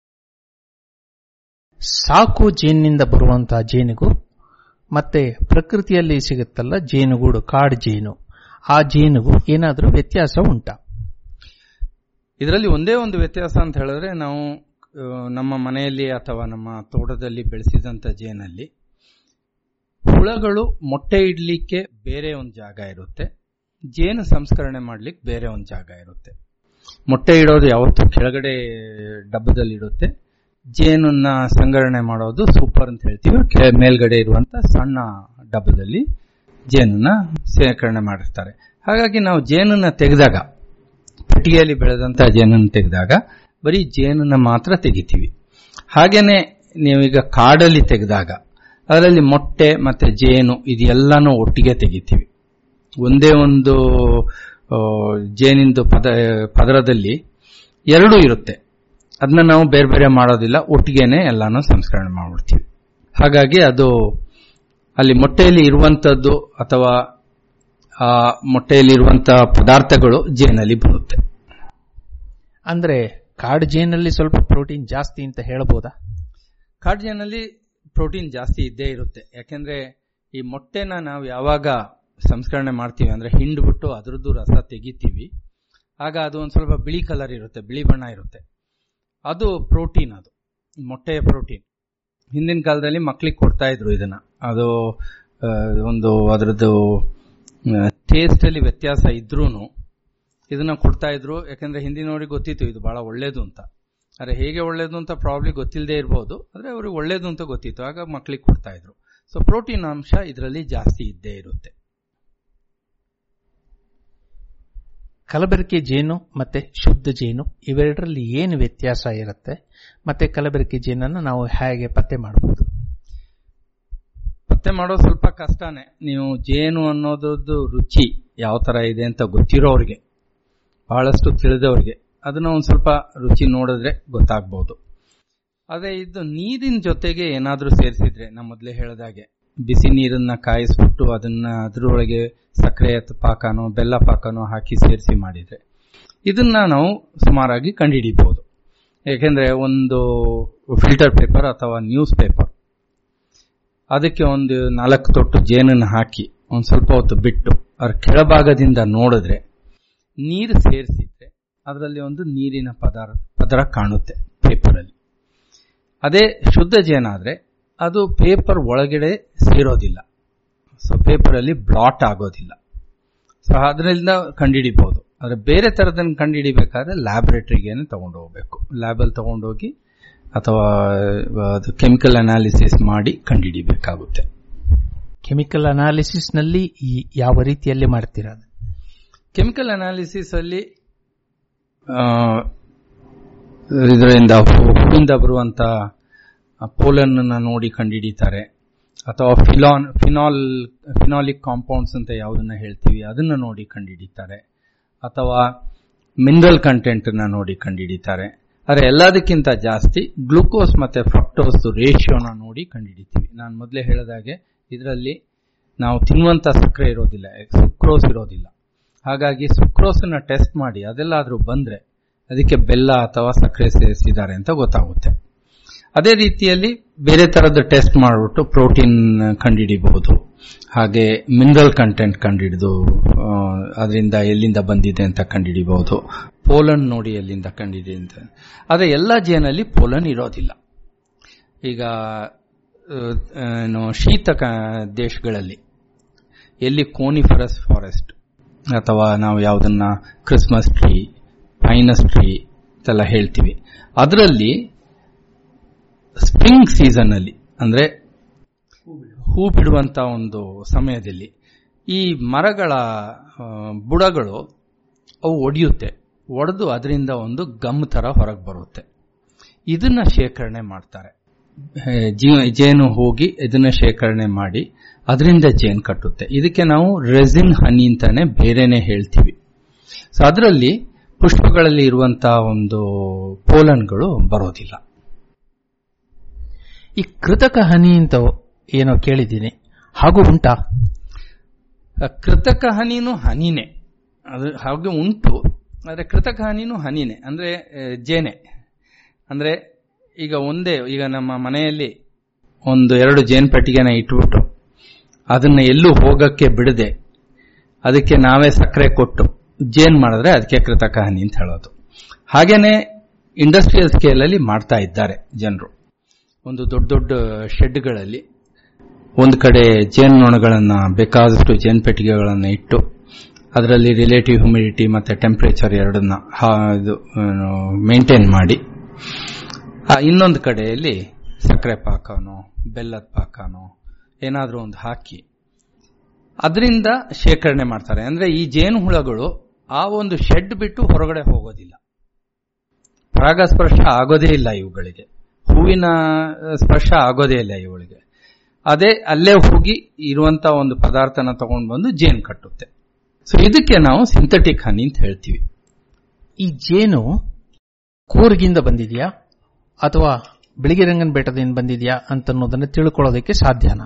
ಸಾಕು ಜೇನಿನಿಂದ ಬರುವಂತಹ ಜೇನುಗು ಮತ್ತೆ ಪ್ರಕೃತಿಯಲ್ಲಿ ಸಿಗುತ್ತಲ್ಲ ಜೇನುಗೂಡು ಕಾಡು ಜೇನು ಆ ಜೇನುಗು ಏನಾದರೂ ವ್ಯತ್ಯಾಸ ಉಂಟಾ ಇದರಲ್ಲಿ ಒಂದೇ ಒಂದು ವ್ಯತ್ಯಾಸ ಅಂತ ಹೇಳಿದ್ರೆ ನಾವು ಆ, ನಮ್ಮ ಮನೆಯಲ್ಲಿ ಅಥವಾ ನಮ್ಮ ತೋಟದಲ್ಲಿ ಬೆಳೆಸಿದಂತ ಜೇನಲ್ಲಿ ಹುಳಗಳು ಮೊಟ್ಟೆ ಇಡ್ಲಿಕ್ಕೆ ಬೇರೆ ಒಂದು ಜಾಗ ಇರುತ್ತೆ ಜೇನು ಸಂಸ್ಕರಣೆ ಮಾಡ್ಲಿಕ್ಕೆ ಬೇರೆ ಒಂದು ಜಾಗ ಇರುತ್ತೆ ಮೊಟ್ಟೆ ಇಡೋದು ಯಾವತ್ತೂ ಕೆಳಗಡೆ ಡಬ್ಬದಲ್ಲಿ ಇಡುತ್ತೆ ಜೇನನ್ನ ಸಂಗ್ರಹಣೆ ಮಾಡೋದು ಸೂಪರ್ ಅಂತ ಹೇಳ್ತೀವಿ ಕೆ- ಮೇಲ್ಗಡೆ ಇರುವಂತ ಸಣ್ಣ ಡಬ್ಬದಲ್ಲಿ ಜೇನನ್ನ ಸೇಕರಣೆ ಮಾಡಿರ್ತಾರೆ ಹಾಗಾಗಿ ನಾವು ಜೇನನ್ನ ತೆಗೆದಾಗ ಪೆಟ್ಟಿಗೆಯಲ್ಲಿ ಬೆಳೆದಂತ ಜೇನನ್ನು ತೆಗೆದಾಗ ಬರೀ ಜೇನನ್ನ ಮಾತ್ರ ತೆಗಿತೀವಿ ಹಾಗೇನೆ ನೀವೀಗ ಕಾಡಲ್ಲಿ ತೆಗೆದಾಗ ಅದರಲ್ಲಿ ಮೊಟ್ಟೆ ಮತ್ತೆ ಜೇನು ಇದೆಲ್ಲಾನು ಒಟ್ಟಿಗೆ ತೆಗಿತೀವಿ ಒಂದೇ ಒಂದು ಆ, ಜೇನಿಂದು ಪದ ಪದರದಲ್ಲಿ ಎರಡೂ ಇರುತ್ತೆ ಅದನ್ನ ನಾವು ಬೇರೆ ಬೇರೆ ಮಾಡೋದಿಲ್ಲ ಒಟ್ಟಿಗೆನೆ ಎಲ್ಲಾನು ಸಂಸ್ಕರಣೆ ಮಾಡ್ಬಿಡ್ತೀವಿ ಹಾಗಾಗಿ ಅದು ಅಲ್ಲಿ ಮೊಟ್ಟೆಯಲ್ಲಿ ಇರುವಂತದ್ದು ಅಥವಾ ಆ ಮೊಟ್ಟೆಯಲ್ಲಿ ಇರುವಂತಹ ಪದಾರ್ಥಗಳು ಜೇನಲ್ಲಿ ಬರುತ್ತೆ ಅಂದ್ರೆ ಕಾಡು ಜೇನಲ್ಲಿ ಸ್ವಲ್ಪ ಪ್ರೋಟೀನ್ ಜಾಸ್ತಿ ಅಂತ ಹೇಳ್ಬೋದಾ ಕಾಡ್ಜನಲ್ಲಿ ಪ್ರೋಟೀನ್ ಜಾಸ್ತಿ ಇದ್ದೇ ಇರುತ್ತೆ ಯಾಕೆಂದ್ರೆ ಈ ಮೊಟ್ಟೆನ ನಾವು ಯಾವಾಗ ಸಂಸ್ಕರಣೆ ಮಾಡ್ತೀವಿ ಅಂದ್ರೆ ಹಿಂಡ್ಬಿಟ್ಟು ಅದರದ್ದು ರಸ ತೆಗಿತೀವಿ ಆಗ ಅದು ಒಂದು ಸ್ವಲ್ಪ ಬಿಳಿ ಕಲರ್ ಇರುತ್ತೆ ಬಿಳಿ ಬಣ್ಣ ಇರುತ್ತೆ ಅದು ಪ್ರೋಟೀನ್ ಅದು ಮೊಟ್ಟೆಯ ಪ್ರೋಟೀನ್ ಹಿಂದಿನ ಕಾಲದಲ್ಲಿ ಮಕ್ಕಳಿಗೆ ಕೊಡ್ತಾ ಇದ್ರು ಇದನ್ನ ಅದು ಆ, ಒಂದು ಅದರದ್ದು ಟೇಸ್ಟ್ ಅಲ್ಲಿ ವ್ಯತ್ಯಾಸ ಇದ್ರೂನು ಇದನ್ನ ಕೊಡ್ತಾ ಇದ್ರು ಯಾಕಂದ್ರೆ ಹಿಂದಿನವ್ರಿಗೆ ಗೊತ್ತಿತ್ತು ಇದು ಬಹಳ ಒಳ್ಳೇದು ಅಂತ ಆದ್ರೆ ಹೇಗೆ ಒಳ್ಳೇದು ಅಂತ ಪ್ರಾಬ್ಲಿ ಗೊತ್ತಿಲ್ಲದೆ ಇರಬಹುದು ಆದ್ರೆ ಅವ್ರಿಗೆ ಒಳ್ಳೇದು ಅಂತ ಗೊತ್ತಿತ್ತು ಆಗ ಮಕ್ಕಳಿಗೆ ಕೊಡ್ತಾ ಇದ್ರು ಸೊ ಪ್ರೋಟೀನ್ ಅಂಶ ಇದರಲ್ಲಿ ಜಾಸ್ತಿ ಇದ್ದೇ ಇರುತ್ತೆ ಕಲಬೆರಕೆ ಜೇನು ಮತ್ತೆ ಶುದ್ಧ ಜೇನು ಇವೆರಡರಲ್ಲಿ ಏನು ವ್ಯತ್ಯಾಸ ಇರುತ್ತೆ ಮತ್ತೆ ಕಲಬೆರಕೆ ಜೇನನ್ನು ನಾವು ಹೇಗೆ ಪತ್ತೆ ಮಾಡಬಹುದು ಪತ್ತೆ ಮಾಡೋದು ಸ್ವಲ್ಪ ಕಷ್ಟನೇ ನೀವು ಜೇನು ಅನ್ನೋದದ್ದು ರುಚಿ ಯಾವ ತರ ಇದೆ ಅಂತ ಗೊತ್ತಿರೋರಿಗೆ ಬಹಳಷ್ಟು ತಿಳಿದವ್ರಿಗೆ ಅದನ್ನ ಒಂದು ಸ್ವಲ್ಪ ರುಚಿ ನೋಡಿದ್ರೆ ಗೊತ್ತಾಗ್ಬೋದು ಅದೇ ಇದು ನೀರಿನ ಜೊತೆಗೆ ಏನಾದ್ರೂ ಸೇರಿಸಿದ್ರೆ ನಾ ಮೊದಲೇ ಹೇಳಿದಾಗೆ ಬಿಸಿ ನೀರನ್ನ ಕಾಯಿಸ್ಬಿಟ್ಟು ಅದನ್ನ ಅದರೊಳಗೆ ಸಕ್ಕರೆ ಅಥವಾ ಪಾಕನೋ ಬೆಲ್ಲ ಪಾಕನೋ ಹಾಕಿ ಸೇರಿಸಿ ಮಾಡಿದ್ರೆ ಇದನ್ನ ನಾವು ಸುಮಾರಾಗಿ ಕಂಡುಹಿಡಿಬಹುದು ಯಾಕೆಂದ್ರೆ ಒಂದು ಫಿಲ್ಟರ್ ಪೇಪರ್ ಅಥವಾ ನ್ಯೂಸ್ ಪೇಪರ್ ಅದಕ್ಕೆ ಒಂದು ನಾಲ್ಕು ತೊಟ್ಟು ಜೇನನ್ನು ಹಾಕಿ ಒಂದು ಸ್ವಲ್ಪ ಹೊತ್ತು ಬಿಟ್ಟು ಅದ್ರ ಕೆಳಭಾಗದಿಂದ ನೋಡಿದ್ರೆ ನೀರು ಸೇರಿಸಿದ್ರೆ ಅದರಲ್ಲಿ ಒಂದು ನೀರಿನ ಪದಾರ ಪದರ ಕಾಣುತ್ತೆ ಪೇಪರಲ್ಲಿ ಅದೇ ಶುದ್ಧ ಜೇನಾದ್ರೆ ಅದು ಪೇಪರ್ ಒಳಗಡೆ ಸೇರೋದಿಲ್ಲ ಸೊ ಪೇಪರಲ್ಲಿ ಬ್ಲಾಟ್ ಆಗೋದಿಲ್ಲ ಸೊ ಅದರಿಂದ ಕಂಡುಹಿಡಿಬಹುದು ಆದರೆ ಬೇರೆ ಥರದನ್ನು ಕಂಡುಹಿಡಿಬೇಕಾದ್ರೆ ಲ್ಯಾಬೊರೇಟರಿಗೇನೆ ತಗೊಂಡು ಹೋಗ್ಬೇಕು ಲ್ಯಾಬಲ್ಲಿ ತಗೊಂಡೋಗಿ ಅಥವಾ ಅದು ಕೆಮಿಕಲ್ ಅನಾಲಿಸಿಸ್ ಮಾಡಿ ಕಂಡುಹಿಡಿಬೇಕಾಗುತ್ತೆ ಕೆಮಿಕಲ್ ಅನಾಲಿಸಿಸ್ ನಲ್ಲಿ ಈ ಯಾವ ರೀತಿಯಲ್ಲಿ ಮಾಡ್ತೀರಾ ಅದು? ಕೆಮಿಕಲ್ ಅನಾಲಿಸಿಸ್ ಅಲ್ಲಿ ಆ, ಇದರಿಂದ ಹೂ- ಹೂವಿಂದ ಬರುವಂತ ಪೋಲನ್ ನೋಡಿ ಕಂಡುಹಿಡಿತಾರೆ ಅಥವಾ ಫಿಲಾನ್ ಫಿನಾಲ್ ಫಿನಾಲಿಕ್ ಕಾಂಪೌಂಡ್ಸ್ ಅಂತ ಯಾವುದನ್ನ ಹೇಳ್ತೀವಿ ಅದನ್ನ ನೋಡಿ ಕಂಡುಹಿಡಿತಾರೆ ಅಥವಾ ಮಿನರಲ್ ಕಂಟೆಂಟ್ ನ ನೋಡಿ ಕಂಡುಹಿಡಿತಾರೆ ಆದರೆ ಎಲ್ಲದಕ್ಕಿಂತ ಜಾಸ್ತಿ ಗ್ಲೂಕೋಸ್ ಮತ್ತೆ ಫ್ರಕ್ಟೋಸ್ ರೇಷಿಯೋನ ನೋಡಿ ಕಂಡುಹಿಡಿತೀವಿ ನಾನು ಮೊದಲೇ ಹೇಳಿದಾಗೆ ಇದರಲ್ಲಿ ನಾವು ತಿನ್ನುವಂತ ಸಕ್ಕರೆ ಇರೋದಿಲ್ಲ ಸುಕ್ರೋಸ್ ಇರೋದಿಲ್ಲ ಹಾಗಾಗಿ ಸುಕ್ರೋಸ್ನ ಟೆಸ್ಟ್ ಮಾಡಿ ಅದೆಲ್ಲಾದ್ರೂ ಬಂದ್ರೆ ಅದಕ್ಕೆ ಬೆಲ್ಲ ಅಥವಾ ಸಕ್ಕರೆ ಸೇರಿಸಿದ್ದಾರೆ ಅಂತ ಗೊತ್ತಾಗುತ್ತೆ ಅದೇ ರೀತಿಯಲ್ಲಿ ಬೇರೆ ತರದ ಟೆಸ್ಟ್ ಮಾಡಿಬಿಟ್ಟು ಪ್ರೋಟೀನ್ ಕಂಡುಹಿಡಿಬಹುದು ಹಾಗೆ ಮಿನರಲ್ ಕಂಟೆಂಟ್ ಕಂಡುಹಿಡಿದು ಅದರಿಂದ ಎಲ್ಲಿಂದ ಬಂದಿದೆ ಅಂತ ಕಂಡುಹಿಡಿಬಹುದು ಪೋಲನ್ ನೋಡಿ ಎಲ್ಲಿಂದ ಕಂಡಿದೆ ಅಂತ ಆದರೆ ಎಲ್ಲ ಜೇನಲ್ಲಿ ಪೋಲನ್ ಇರೋದಿಲ್ಲ ಈಗ ಆ, ಏನು ಶೀತ ಕ- ದೇಶಗಳಲ್ಲಿ ಎಲ್ಲಿ ಕೋನಿಫರಸ್ ಫಾರೆಸ್ಟ್ ಅಥವಾ ನಾವು ಯಾವುದನ್ನ ಕ್ರಿಸ್ಮಸ್ ಟ್ರೀ ಪೈನಸ್ ಟ್ರೀ ಅಂತೆಲ್ಲ ಹೇಳ್ತೀವಿ ಅದರಲ್ಲಿ ಸ್ಪ್ರಿಂಗ್ ಸೀಸನ್ ಅಲ್ಲಿ ಅಂದ್ರೆ ಹೂ ಬಿಡುವಂತ ಒಂದು ಸಮಯದಲ್ಲಿ ಈ ಮರಗಳ ಆ, ಬುಡಗಳು ಅವು ಒಡೆಯುತ್ತೆ ಒಡೆದು ಅದರಿಂದ ಒಂದು ಗಮ್ ತರ ಹೊರಗೆ ಬರುತ್ತೆ ಇದನ್ನ ಶೇಖರಣೆ ಮಾಡ್ತಾರೆ ಹೇ, ಜೀ- ಜೇನು ಹೋಗಿ ಇದನ್ನ ಶೇಖರಣೆ ಮಾಡಿ ಅದರಿಂದ ಜೇನು ಕಟ್ಟುತ್ತೆ ಇದಕ್ಕೆ ನಾವು ರೆಸಿನ್ ಹನಿ ಅಂತಾನೆ ಬೇರೆನೆ ಹೇಳ್ತೀವಿ ಸೊ ಅದರಲ್ಲಿ ಪುಷ್ಪಗಳಲ್ಲಿ ಇರುವಂತಹ ಒಂದು ಪೋಲನ್ಗಳು ಬರೋದಿಲ್ಲ ಈ ಕೃತಕ ಹನಿ ಅಂತ ಏನೋ ಕೇಳಿದ್ದೀನಿ ಹಾಗೂ ಉಂಟಾ ಆ ಕೃತಕ ಹನಿನೂ ಹನಿನೇ ಅದು ಹಾಗೆ ಉಂಟು ಆದರೆ ಕೃತಕ ಹನಿನೂ ಹನಿನೇ ಅಂದ್ರೆ ಆ, ಜೇನೆ ಅಂದ್ರೆ ಈಗ ಒಂದೇ ಈಗ ನಮ್ಮ ಮನೆಯಲ್ಲಿ ಒಂದು ಎರಡು ಜೇನು ಪೆಟ್ಟಿಗೆನ ಇಟ್ಬಿಟ್ಟು ಅದನ್ನ ಎಲ್ಲೂ ಹೋಗಕ್ಕೆ ಬಿಡದೆ ಅದಕ್ಕೆ ನಾವೇ ಸಕ್ಕರೆ ಕೊಟ್ಟು ಜೇನ್ ಮಾಡಿದ್ರೆ ಅದಕ್ಕೆ ಕೃತಕ ಹನಿ ಅಂತ ಹೇಳೋದು ಹಾಗೇನೆ ಇಂಡಸ್ಟ್ರಿಯಲ್ ಸ್ಕೇಲ್ ಅಲ್ಲಿ ಮಾಡ್ತಾ ಇದ್ದಾರೆ ಜನರು ಒಂದು ದೊಡ್ಡ ದೊಡ್ಡ ಶೆಡ್ಗಳಲ್ಲಿ ಒಂದು ಕಡೆ ಜೇನ್ನೊಣಗಳನ್ನ ಬೇಕಾದಷ್ಟು ಜೇನು ಪೆಟ್ಟಿಗೆಗಳನ್ನ ಇಟ್ಟು ಅದರಲ್ಲಿ ರಿಲೇಟಿವ್ ಹ್ಯುಮಿಡಿಟಿ ಮತ್ತೆ ಟೆಂಪರೇಚರ್ ಎರಡನ್ನ ಮೇಂಟೈನ್ ಮಾಡಿ ಆ ಇನ್ನೊಂದು ಕಡೆಯಲ್ಲಿ ಸಕ್ಕರೆ ಪಾಕನೋ ಬೆಲ್ಲದ ಪಾಕನೋ ಏನಾದರೂ ಒಂದು ಹಾಕಿ ಅದರಿಂದ ಶೇಖರಣೆ ಮಾಡ್ತಾರೆ ಅಂದ್ರೆ ಈ ಜೇನು ಹುಳಗಳು ಆ ಒಂದು ಶೆಡ್ ಬಿಟ್ಟು ಹೊರಗಡೆ ಹೋಗೋದಿಲ್ಲ ಪರಾಗಸ್ಪರ್ಶ ಆಗೋದೇ ಇಲ್ಲ ಇವುಗಳಿಗೆ ಹೂವಿನ ಆ, ಸ್ಪರ್ಶ ಆಗೋದೇ ಇಲ್ಲ ಇವುಗಳಿಗೆ ಅದೇ ಅಲ್ಲೇ ಹೋಗಿ ಇರುವಂತ ಒಂದು ಪದಾರ್ಥನ ತಗೊಂಡು ಬಂದು ಜೇನು ಕಟ್ಟುತ್ತೆ ಸೊ ಇದಕ್ಕೆ ನಾವು ಸಿಂಥೆಟಿಕ್ ಹನಿ ಅಂತ ಹೇಳ್ತೀವಿ ಈ ಜೇನು ಕೂರ್ಗಿಂದ ಬಂದಿದೆಯಾ ಅಥವಾ ಬಿಳಿಗಿರಂಗನ್ ಬೆಟ್ಟದಿಂದ ಬಂದಿದೆಯಾ ಅಂತನ್ನೋದನ್ನ ತಿಳ್ಕೊಳ್ಳೋದಕ್ಕೆ ಸಾಧ್ಯನಾ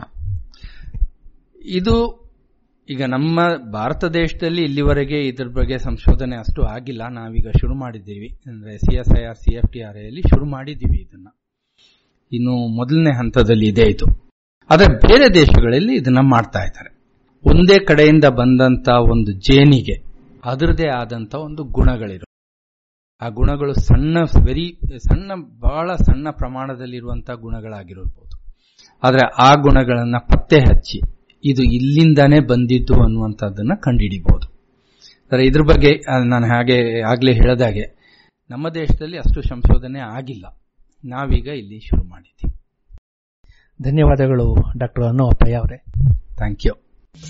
ಇದು ಈಗ ನಮ್ಮ ಭಾರತ ದೇಶದಲ್ಲಿ ಇಲ್ಲಿವರೆಗೆ ಇದ್ರ ಬಗ್ಗೆ ಸಂಶೋಧನೆ ಅಷ್ಟು ಆಗಿಲ್ಲ ನಾವೀಗ ಶುರು ಮಾಡಿದ್ದೀವಿ ಅಂದ್ರೆ C S I R C F T R ಅಲ್ಲಿ ಶುರು ಮಾಡಿದ್ದೀವಿ ಇದನ್ನ ಇನ್ನು ಮೊದಲನೇ ಹಂತದಲ್ಲಿ ಇದೆ ಇದು ಆದರೆ ಬೇರೆ ದೇಶಗಳಲ್ಲಿ ಇದನ್ನ ಮಾಡ್ತಾ ಇದ್ದಾರೆ ಒಂದೇ ಕಡೆಯಿಂದ ಬಂದಂತ ಒಂದು ಜೇನಿಗೆ ಅದರದೇ ಆದಂತ ಒಂದು ಗುಣಗಳಿರು ಆ ಗುಣಗಳು ಸಣ್ಣ ವೆರಿ ಸಣ್ಣ ಬಹಳ ಸಣ್ಣ ಪ್ರಮಾಣದಲ್ಲಿರುವಂತಹ ಗುಣಗಳಾಗಿರಬಹುದು ಆದ್ರೆ ಆ ಗುಣಗಳನ್ನ ಪತ್ತೆ ಹಚ್ಚಿ ಇದು ಇಲ್ಲಿಂದಾನೇ ಬಂದಿದ್ದು ಅನ್ನುವಂಥದ್ದನ್ನ ಕಂಡುಹಿಡಿಬಹುದು ಆದರೆ ಇದ್ರ ಬಗ್ಗೆ ಆ, ನಾನು ಹಾಗೆ ಆಗ್ಲೇ ಹೇಳಿದಾಗೆ ನಮ್ಮ ದೇಶದಲ್ಲಿ ಅಷ್ಟು ಸಂಶೋಧನೆ ಆಗಿಲ್ಲ ನಾವೀಗ ಇಲ್ಲಿ ಶುರು ಮಾಡಿದ್ದೀವಿ ಧನ್ಯವಾದಗಳು ಡಾಕ್ಟರ್ ಅನ್ನು ಅಪ್ಪಯ್ಯ ಅವರೇ ಥ್ಯಾಂಕ್ ಯು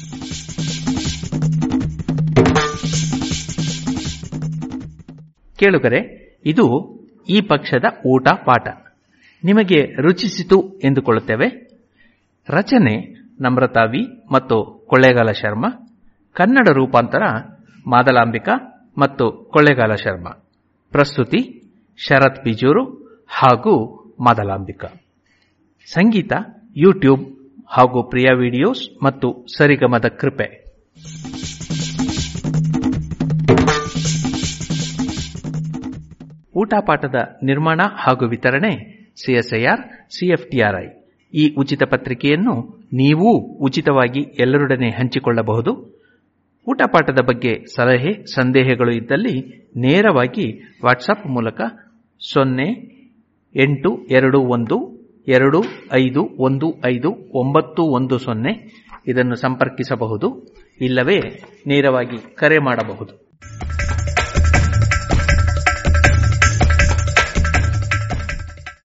ಕೇಳುಗರೆ ಇದು ಈ ಪಕ್ಷದ ಊಟ ಪಾಠ ನಿಮಗೆ ರುಚಿಸಿತು ಎಂದುಕೊಳ್ಳುತ್ತೇವೆ ರಚನೆ ನಮ್ರತಾ ವಿ ಮತ್ತು ಕೊಳ್ಳೇಗಾಲ ಶರ್ಮಾ ಕನ್ನಡ ರೂಪಾಂತರ ಮಾದಲಾಂಬಿಕಾ ಮತ್ತು ಕೊಳ್ಳೇಗಾಲ ಶರ್ಮಾ ಪ್ರಸ್ತುತಿ ಶರತ್ ಬಿಜೂರು ಹಾಗೂ ಮಾದಲಾಂಬಿಕಾ ಸಂಗೀತ ಯೂಟ್ಯೂಬ್ ಹಾಗೂ ಪ್ರಿಯಾ ವಿಡಿಯೋಸ್ ಮತ್ತು ಸರಿಗಮದ ಕೃಪೆ ಊಟ ಪಾಠದ ನಿರ್ಮಾಣ ಹಾಗೂ ವಿತರಣೆ ಸಿಎಸ್ಐಆರ್ ಸಿಎಫ್ಟಿಆರ್ಐ ಈ ಉಚಿತ ಪತ್ರಿಕೆಯನ್ನು ನೀವೂ ಉಚಿತವಾಗಿ ಎಲ್ಲರೊಡನೆ ಹಂಚಿಕೊಳ್ಳಬಹುದು ಊಟ ಪಾಠದ ಬಗ್ಗೆ ಸಲಹೆ ಸಂದೇಹಗಳು ಇದ್ದಲ್ಲಿ ನೇರವಾಗಿ ವಾಟ್ಸಪ್ ಮೂಲಕ ಸೊನ್ನೆ ಎಂಟು ಎರಡು ಒಂದು ಎರಡು ಐದು ಒಂದು ಐದು ಒಂಬತ್ತು ಒಂದು ಸೊನ್ನೆ ಇದನ್ನು ಸಂಪರ್ಕಿಸಬಹುದು ಇಲ್ಲವೇ ನೇರವಾಗಿ ಕರೆ ಮಾಡಬಹುದು